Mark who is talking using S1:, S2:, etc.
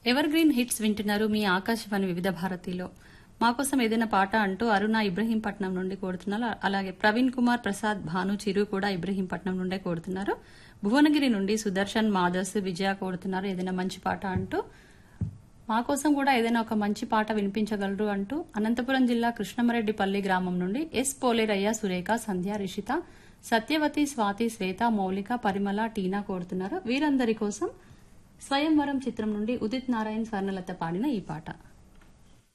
S1: ever green hits వింటున్నారు మీ ఆకాశవాణి వివిధ భారతిలో మా కోసం ఏదైనా పాట అంటూ అరుణ ఇబ్రహీంపట్నం నుండి కోరుతున్నారు అలాగే ప్రవీణ్ కుమార్ ప్రసాద్ భాను చిరు కూడా ఇబ్రహీంపట్నం నుండే కోరుతున్నారు భువనగిరి నుండి సుదర్శన్ మాదర్స్ విజయ కోరుతున్నారు ఏదైనా మంచి పాట అంటూ మా కోసం కూడా ఏదైనా ఒక మంచి పాట వినిపించగలరు అంటూ అనంతపురం జిల్లా కృష్ణమరెడ్డిపల్లి గ్రామం నుండి ఎస్ పోలేరయ్య సురేఖ సంధ్య రిషిత సత్యవతి స్వాతి శ్వేత మౌలిక పరిమళ టీనా కోరుతున్నారు వీరందరి కోసం స్వయంవరం చిత్రం నుండి ఉదిత్ నారాయణ్ స్వర్ణలత పాడిన ఈ పాట